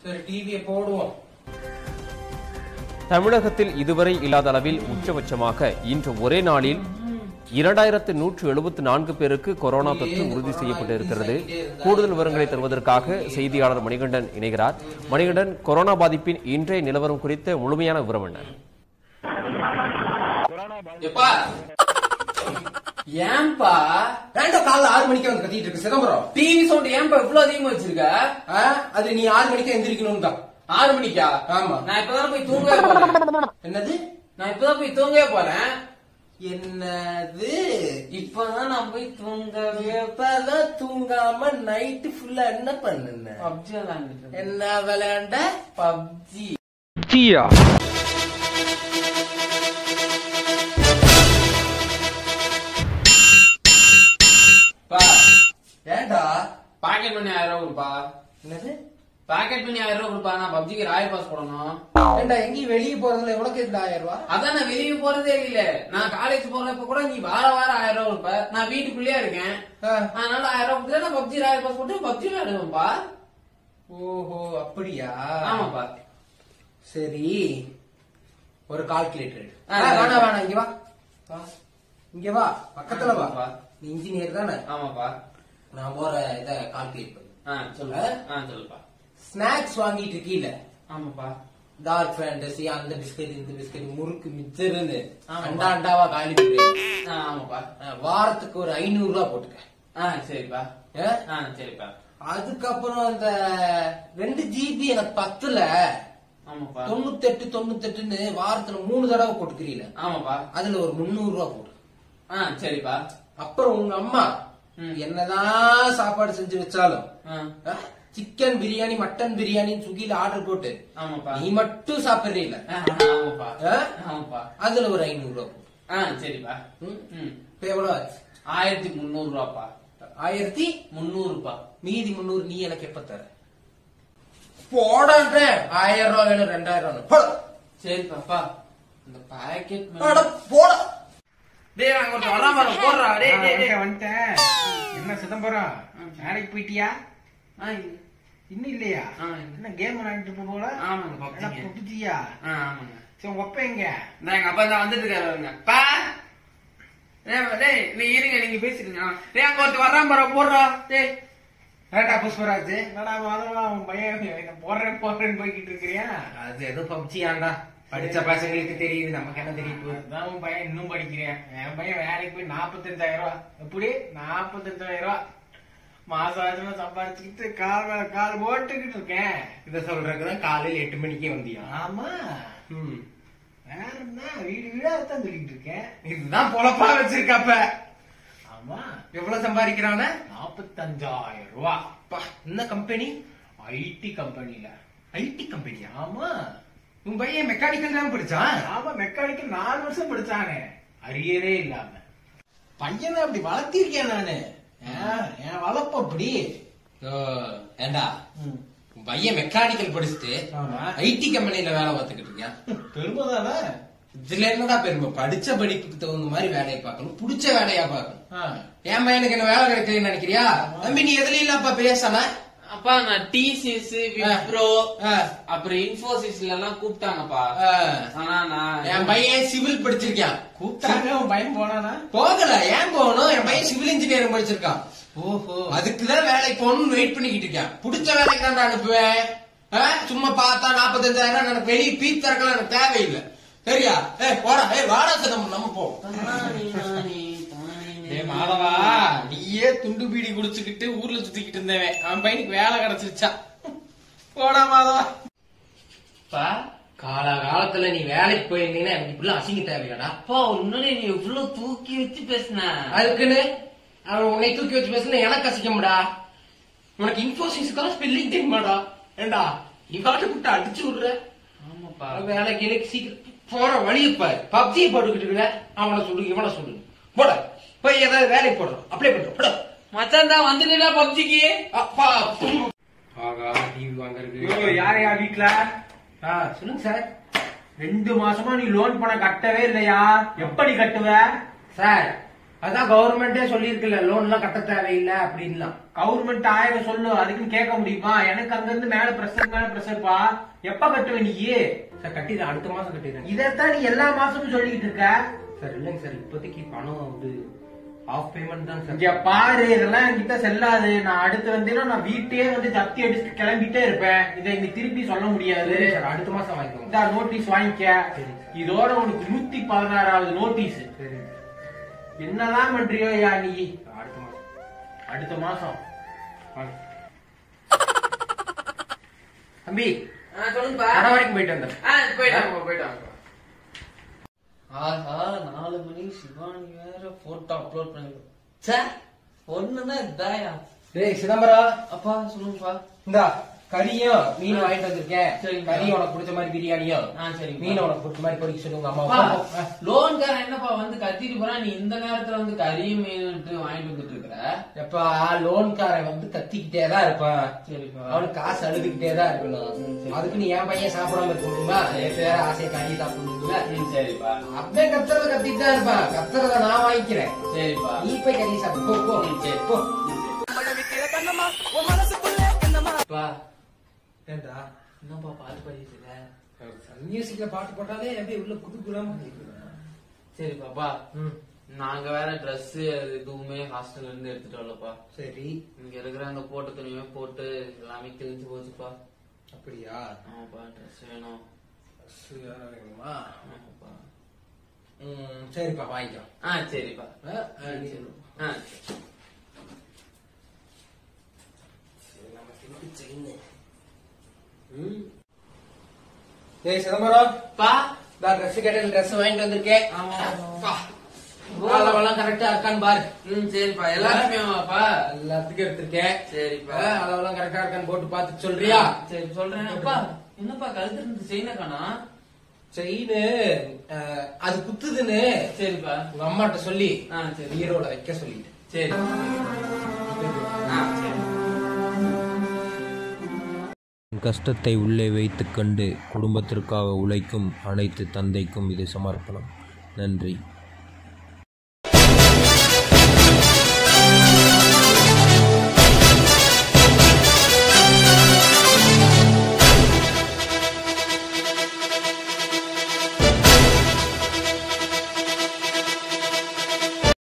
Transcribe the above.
சரி டிவியை போடுவோம் தமிழகத்தில் இதுவரை இல்லாத அளவில் உச்சபட்சமாக இன்று ஒரே நாளில் இரண்டாயிரத்து நூற்று எழுபத்து நான்கு பேருக்கு கொரோனா தொற்று உறுதி செய்யப்பட்டிருக்கிறது கூடுதல் விவரங்களை தருவதற்காக செய்தியாளர் மணிகண்டன் இணைகிறார் மணிகண்டன் கொரோனா பாதிப்பின் இன்றைய நிலவரம் குறித்த முழுமையான விவரம் என்ன எப்பா ஏன்பா ஏன்டா காலைல ஆறு மணிக்கு வந்து கத்திட்டு இருக்கு சிதம்பரம் டிவி சவுண்ட் ஏன்பா இவ்வளவு அதிகமா வச்சிருக்க ஆ? அது நீ ஆறு மணிக்கு எந்திரிக்கணும் தான் ஆறு மணிக்கா ஆமா. நான் இப்பதான் போய் தூங்கவே போறேன் என்னது நான் இப்பதான் போய் தூங்கவே போறேன் என்னது இப்பதான் நான் போய் தூங்கவே இப்பதான் தூங்காம நைட்டு ஃபுல்லா என்ன பண்ணுன பப்ஜி விளாண்டுட்டு இருக்கேன். என்ன விளையாண்ட பப்ஜி பா ஏன்டா பாக்கெட் பண்ணி ஆயிரம் ரூபாய் கொடுப்பா என்னது பாக்கெட் பண்ணி ஆயிரம் ரூபாய் கொடுப்பா நான் பப்ஜிக்கு ராயல் பாஸ் போடணும் ஏன்டா எங்கேயும் வெளியே போறதுல உனக்கு எதுல ஆயிரம் ரூபா அதான் நான் வெளியே போறதே இல்ல நான் காலேஜ் போறப்ப கூட நீ வார வாரம் ஆயிரம் ரூபாய் கொடுப்ப நான் வீட்டுக்குள்ளேயே இருக்கேன் ஆ. அதனால ஆயிரம் ரூபாய் கொடுத்தா நான் பப்ஜி ராயல் பாஸ் போட்டு பப்ஜி விளையாடுவேன்ப்பா ஓஹோ அப்படியா ஆமாப்பா சரி ஒரு கால்குலேட்டர் ஆ, வேணாம் வேணாம் இங்க வா வா. இங்க வா பக்கத்துல வா வா. நீ இன்ஜினியர் தானே ஆமாப்பா நான் போற இத கால்குலேட் பண்ணு ஆ சொல்லு ஆ சொல்லுப்பா ஸ்நாக்ஸ் வாங்கிட்டு இருக்கீல ஆமாப்பா டார்க் ஃபேண்டசி அந்த பிஸ்கட் இந்த பிஸ்கட் முறுக்கு மிச்சர்னு ஆமாப்பா. அண்டா அண்டாவா காலி பண்ணு. ஆ ஆமாப்பா ஆ, வாரத்துக்கு ஒரு ஐநூறு ரூபா போட்டுக்க ஆ சரிப்பா ஆ? ஆ சரிப்பா அதுக்கப்புறம் அந்த ரெண்டு ஜிபி எனக்கு பத்துல ஆமாப்பா தொண்ணூத்தெட்டு தொண்ணூத்தெட்டுன்னு வாரத்துல மூணு தடவை போட்டுக்கிறீல ஆமாப்பா அதுல ஒரு முந்நூறு ரூபா போடு ஆ சரிப்பா அப்புறம் உங்க அம்மா ம். என்னதான் சாப்பாடு செஞ்சு வச்சாலும் ஆ சிக்கன் பிரியாணி மட்டன் பிரியாணி சுகில ஆர்டர் போட்டு ஆமாப்பா நீ மட்டும் சாப்பிடுறீல ஆ, ஆமாப்பா ஆ? ஆமாப்பா அதுல ஒரு ஐநூறு ரூபா போடு. ஆ சரிப்பா ம்? ம் இப்ப எவ்வளவு ஆச்சு ஆயிரத்தி முந்நூறு ரூபாப்பா ஆயிரத்தி முந்நூறுப்பா மீதி முந்நூறு நீ எனக்கு எப்ப தர போடன்றேன் ஆயிரம் ரூபா வேணும் ரெண்டாயிரம் ரூபா போட சரிப்பாப்பா இந்த பாக்கெட் அட, போட டேய் அங்க ஒருத்தன் வரான் பாரு போடுறா டேய் டேய் டேய் வந்துட்டேன், வந்துட்டேன். என்ன சிதம்பரம் வேலைக்கு போயிட்டியா ஆ இன்னும் இல்லையா ஆ. என்ன கேம் விளையாடிட்டு இருப்ப போல ஆமாங்க, PUBG. என்ன புடிச்சியா ஆ ஆமாங்க சரி உங்க அப்பா எங்க நான் எங்க அப்பா தான் வந்துட்டு இருக்காரு பாருங்க பா டேய், டேய் நீ இருங்க நீங்க பேசிடுங்க டேய் அங்க ஒருத்தன் வரான் பாரு போடுறா டேய் ஏடா புஷ்பராஜ் என்னடா அதெல்லாம் அவன் பையன் என்ன போடுறேன் போடுறேன்னு போய்கிட்டு இருக்கிறியா அது எதுவும் பப்ஜியாண்டா படிச்ச பசங்களுக்கு தெரியுது நமக்கு என்ன தெரியும் அதான் உன் பையன் இன்னும் படிக்கிறேன் என் பையன் வேலைக்கு போய் நாற்பத்தஞ்சாயிரம் ரூபா எப்படி நாற்பத்தஞ்சாயிரம் ரூபா மாசம் ஆச்சுன்னா சம்பாதிச்சுக்கிட்டு கால் மேல கால் போட்டுக்கிட்டு இருக்கேன் இத சொல்றதுக்குதான் காலையில எட்டு மணிக்கே வந்தியா ஆமா ம். வேற என்ன வீடு வீடா தான் சொல்லிட்டு இருக்கேன் இதுதான் பொழப்பா வச்சிருக்கப்ப ஆமா எவ்வளவு சம்பாதிக்கிறான நாற்பத்தஞ்சாயிரம் ரூபா என்ன கம்பெனி ஐடி கம்பெனில ஐடி கம்பெனியா ஆமா உன் பையன் மெக்கானிக்கல் தான் படிச்சான் ஆமா மெக்கானிக்கல் நாலு வருஷம் படிச்சானே அரியரே இல்லாம பையனை அப்படி வளர்த்திருக்கேன் நானு ஏன், என் வளர்ப்பு அப்படி ஓ, ஏண்டா உன் பையன் மெக்கானிக்கல் படிச்சுட்டு ஆமா ஐடி கம்பெனில வேலை பார்த்துக்கிட்டு இருக்கான் பெருமை தானே இதுல என்னடா பெருமை படிச்ச படிப்புக்கு தகுந்த மாதிரி வேலையை பார்க்கணும் புடிச்ச வேலையா பார்க்கணும் ஆ. என் பையனுக்கு என்ன வேலை கிடைக்கலன்னு நினைக்கிறியா தம்பி நீ எதுல இல்லப்பா பேசல அப்பா நான் டிசிஎஸ் விப்ரோ அப்புறம் இன்ஃபோசிஸ்ல எல்லாம் கூப்பிட்டாங்கப்பா ஆனா நான் என் பையன் சிவில் படிச்சிருக்கான் கூப்பிட்டாங்க உன் பையன் போனானா போகல ஏன் போகணும் என் பையன் சிவில் இன்ஜினியரிங் படிச்சிருக்கான் ஓஹோ அதுக்குதான் வேலைக்கு போகணும்னு வெயிட் பண்ணிக்கிட்டு இருக்கேன் புடிச்ச வேலைக்கு தான் அனுப்புவேன் ஆ? சும்மா பார்த்தா நாற்பத்தஞ்சாயிரம் எனக்கு வெளியே பீப் திறக்கலாம் எனக்கு தேவையில்லை சரியா ஏ போடா ஏ வாடா நம்ம நம்ம போ தானே, தானே, தானே. ஏ மாதவா நீயே துண்டு பீடி குடிச்சுக்கிட்டு ஊர்ல சுத்திக்கிட்டு இருந்தவன் அவன் பையனுக்கு வேலை கிடைச்சிருச்சா போடா மாதவா அப்பா காலகாலத்துல நீ வேலைக்கு போயிருந்தீங்கன்னா எனக்கு இப்படிலாம் அசிங்க தேவையாடா அப்பா உன்னோட நீ எவ்வளவு தூக்கி வச்சு பேசின அதுக்குன்னு அவன் உன்னை தூக்கி வச்சு பேசுனா எனக்கு அசிக்கமுடா உனக்கு இன்ஃபோசிஸ்க்கெல்லாம் ஸ்பெல்லிங் தெரியுமாடா ஏண்டா நீ காட்டு விட்டு அடிச்சு விடுற ஆமாப்பா வேலைக்கு எனக்கு சீக்கிரம் போற வழியை பாரு பப்ஜியை போட்டுக்கிட்டு இருக்கிற அவனை சொல்லு இவனை சொல்லு போட போய் ஏதாவது வேலைக்கு போடுறோம் அப்ளை பண்றோம் போட மச்சான் தான் வந்துட்டா பப்ஜிக்கு அப்பா ஆகா டிவி வாங்குறது யாரையா வீட்டுல ஆ, சொல்லுங்க சார் ரெண்டு மாசமா நீ லோன் பணம் கட்டவே இல்லையா எப்படி கட்டுவ சார் அதான் கவர்மெண்டே சொல்லியிருக்குல்ல லோன் எல்லாம் கட்ட தேவையில்லை அப்படின்லாம் கவர்மெண்ட் ஆயிரம் சொல்லு அதுக்குன்னு கேட்க முடியுமா எனக்கு அங்க இருந்து மேல பிரஷர் மேல பிரஷர்ப்பா எப்ப கட்டுவ நீ சார் கட்டிடுறேன் அடுத்த மாசம் கட்டிடுறேன் இதைத்தான் நீ எல்லா மாசமும் சொல்லிக்கிட்டு இருக்க சார் இல்லைங்க சார் இப்போதைக்கு பணம் வந்து ஆஃப் பேமெண்ட் தான் சார் இங்க பாரு இதெல்லாம் என்கிட்ட செல்லாது நான் அடுத்து வந்தீங்கன்னா நான் வீட்டையே வந்து தத்தி அடிச்சுட்டு கிளம்பிட்டே இருப்பேன் இதை நீ திருப்பி சொல்ல முடியாது சரி சார் அடுத்த மாசம் வாங்கிக்கோங்க இந்த நோட்டீஸ் வாங்கிக்க சரி. இதோட உனக்கு நூத்தி பதினாறாவது நோட்டீஸ் சரி என்னதான் பண்றியோ யா நீ அடுத்த மாசம் அடுத்த மாசம் வாங்க தம்பி ஆ, சொல்லுங்கப்பா கடை வரைக்கும் போயிட்டு வந்தேன் ஆ போயிட்டு வாங்க போயிட்டு வாங்க ஆஹா நாலு மணி சிவானி வேற போட்டோ அப்லோட் பண்ணி சே ஒண்ணுதான் இதாயா டேய் சிதம்பரம் அப்பா சொல்லுங்கப்பா இந்தா கறியும் மீன் வாங்கிட்டு வந்திருக்கேன் சரிங்க. கறி உனக்கு பிடிச்ச மாதிரி பிரியாணியும் ஆ சரிங்க மீன் உனக்கு பிடிச்ச மாதிரி பொரிக்க சொல்லுங்க அம்மா அப்பா ஆ. லோன்காரன் என்னப்பா வந்து கத்திட்டு போறான் நீ இந்த நேரத்துல வந்து கறியும் மீன் வாங்கிட்டு வந்துட்டு இருக்கிற எப்பா லோன்காரன் வந்து கத்திக்கிட்டே தான் இருப்பான் சரிப்பா அவனுக்கு காசு அழுதுகிட்டே தான் இருக்கணும் அதுக்கு நீ என் பையன் சாப்பிடாம இருக்க முடியுமா நேற்று வேற ஆசையை கறி சாப்பிடணும்ல ம், சரிப்பா அப்படியே கத்துறத கத்திட்டு தான் இருப்பான் கத்துறத நான் வாங்கிக்கிறேன் சரிப்பா நீ போய் கறி சாப்பிடு போ போ ம், சரி. போ அப்பா ஏண்டா என்னப்பா பாட்டு பாடிட்டு இருக்க சன் மியூசிக்ல பாட்டு போட்டாலே அப்படியே உள்ள குது குலாம சரி பாப்பா ம் நாங்க வேற Dress அது எதுவுமே ஹாஸ்டல்ல இருந்து எடுத்துட்டு வரலப்பா சரி இங்க இருக்கிற அந்த போட்ட துணியுமே போட்டு எல்லாமே கிழிஞ்சு போச்சுப்பா அப்படியா ஆமாப்பா ட்ரெஸ் வேணும் வேணுமா ஆமாப்பா ம் சரிப்பா வாங்கிக்கோ ஆ சரிப்பா ஆ, ஆ, நீ சொல்லு. ஆ சரி, நம்ம திருப்பி செயின். ம். ஏய் சிதம்பரம் பா நான் ட்ரெஸ் கேட்டேன் ட்ரெஸ் வாங்கிட்டு வந்திருக்கேன் ஆமா பா. அளவெல்லாம் கரெக்டா இருக்கான்னு பாரு ம் சரிப்பா எல்லாருமே வாப்பா எல்லாத்துக்கும் எடுத்திருக்கேன் சரிப்பா ஆ, அளவெல்லாம் கரெக்டா இருக்கான்னு போட்டு பார்த்து சொல்றியா சரி சொல்றேன் அப்பா என்னப்பா கழுத்து இருந்து செயின காணா செயின் அது குத்துதுன்னு சரிப்பா உங்க அம்மாட்ட சொல்லி ஆ சரி ஈரோட வைக்க சொல்லிட்டு சரி ஆ சரி கஷ்டத்தை உள்ளே வைத்துக்கண்டு குடும்பத்திற்காக உழைக்கும் அனைத்து தந்தைக்கும் இது சமர்ப்பணம் நன்றி